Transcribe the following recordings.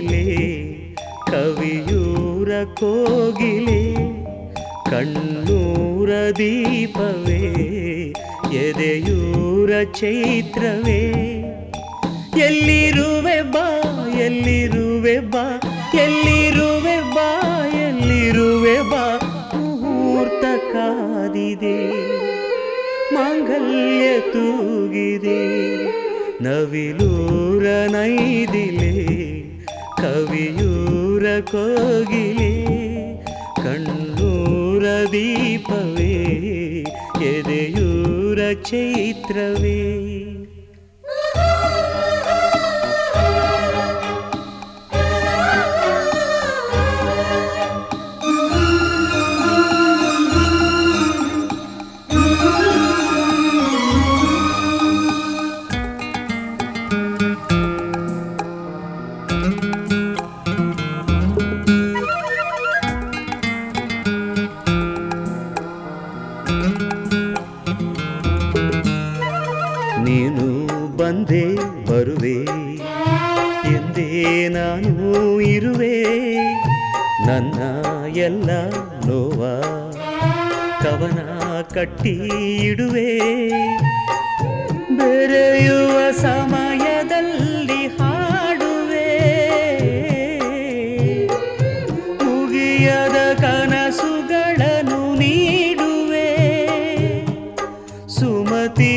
ನೈದಿಲೆ ಕವಿಯೂರ ಕೋಗಿಲೆ ಕಣ್ಣೂರ ದೀಪವೇ ಎದೆಯೂರ ಚೈತ್ರವೇ ಎಲ್ಲಿರುವೆ ಬಾ ಎಲ್ಲಿರುವೆ ಬಾ ಎಲ್ಲಿರುವೆ ಬಾ ಎಲ್ಲಿರುವೆ ಬಾ ಮುಹೂರ್ತ ಕಾದಿದೆ ಮಾಂಗಲ್ಯ ತೂಗಿದೆ ನವಿಲೂರ ನೈದಿಲೆ ಕವಿಯೂರ ಕೋಗಿಲೆ ಕಣ್ಣೂರ ದೀಪವೇ ಎದೆಯೂರ ಚೈತ್ರವೇ ನೀನು ಬಂದೆ ಬರುವೆ ಎಂದೇ ನಾನು ಇರುವೆ ನನ್ನ ಎಲ್ಲ ನೋವ ಕವನ ಕಟ್ಟಿ ಇಡುವೆ ಬೆರೆಯುವ ಸಮಯದಲ್ಲಿ ಹಾಡುವೆ ಮುಗಿಯದ ಕನಸುಗಳನ್ನು ನೀಡುವೆ ಸುಮತಿ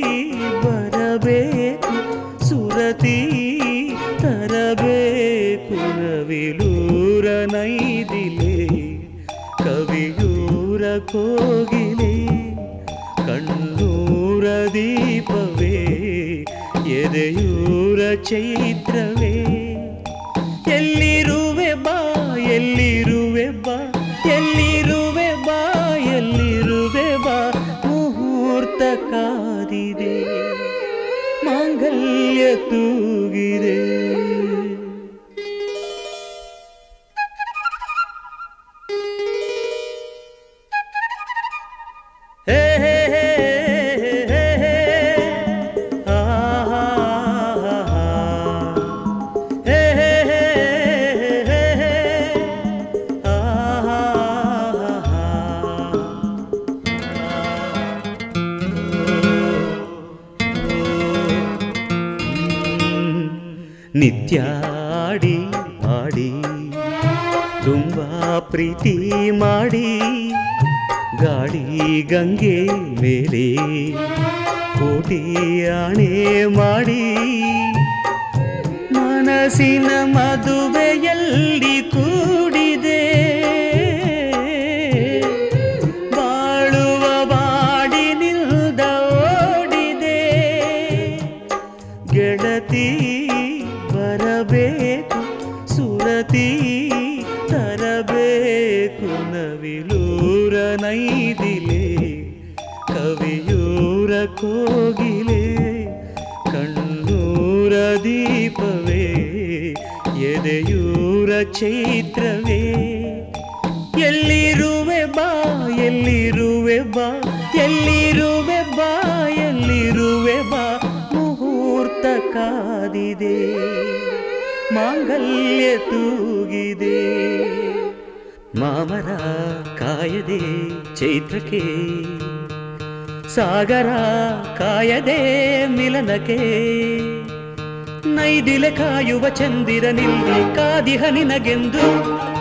ಬರಬೇಕು ಸುರತಿ ತರಬೇಕು ನವಿಲೂರ ನೈದಿಲೆ ಕವಿಯೂರ ಕೋಗಿಲೆ ಕಣ್ಣೂರ ದೀಪವೇ ಎದೆಯೂರ ಚೈತ್ರವೇ ಎಲ್ಲಿರುವೆ ಬಾ ಎಲ್ಲಿರುವೆ ಬಾ ಎಲ್ಲಿರುವೆ ಬಾ ಎಲ್ಲಿರುವೆ ಬಾ ಮುಹೂರ್ತ ಕಾದಿದೆ ಮಾಂಗಲ್ಯ ತೂಗಿದೆ ಹೇ ಹೇ ಹೇ ಹೇ ಹೇ ಆ ಹಾ ಹಾ ಹೇ ಹೇ ಹೇ ಹೇ ಹೇ ಆ ಹಾ ಹಾ ನಿತ್ಯಾಡಿ ಮಾಡಿ ತುಂಬಾ ಪ್ರೀತಿ ಮಾಡಿ ಗಾಡಿ ಗಂಗೆ ಮೇಲೆ ಕೋಟಿ ಆಣೆ ಮಾಡಿ ಮನಸ್ಸಿನ ಮದುವೆಯಲ್ಲಿ ಕೂಡಿದೆ ಬಾಳುವ ಬಾಡಿನಿಲ್ದ ಓಡಿದೆ ಗೆಳತಿ ಬರಬೇಕು ಸುರತಿ ತರಬೇಕು ನವಿಲೂರ ನೈದಿಲೆ ಕವಿಯೂರ ಕೋಗಿಲೆ ಕಣ್ಣೂರ ದೀಪವೇ ಎದೆಯೂರ ಚೈತ್ರವೇ ಎಲ್ಲಿರುವೆ ಬಾ ಎಲ್ಲಿರುವೆ ಬಾ ಎಲ್ಲಿರುವೆ ಬಾ ಎಲ್ಲಿರುವೆ ಬಾ ಮುಹೂರ್ತ ಕಾದಿದೆ ಮಾಂಗಲ್ಯ ತೂಗಿದೆ ಮಾಮರ ಕಾಯದೆ ಚೈತ್ರಕ್ಕೆ ಸಾಗರ ಕಾಯದೆ ಮಿಲನಕ್ಕೆ ನೈದಿಲೆ ಕಾಯುವ ಚಂದಿರನಿಲ್ಲಿ ಕಾದಿಹ ನಿನಗೆಂದು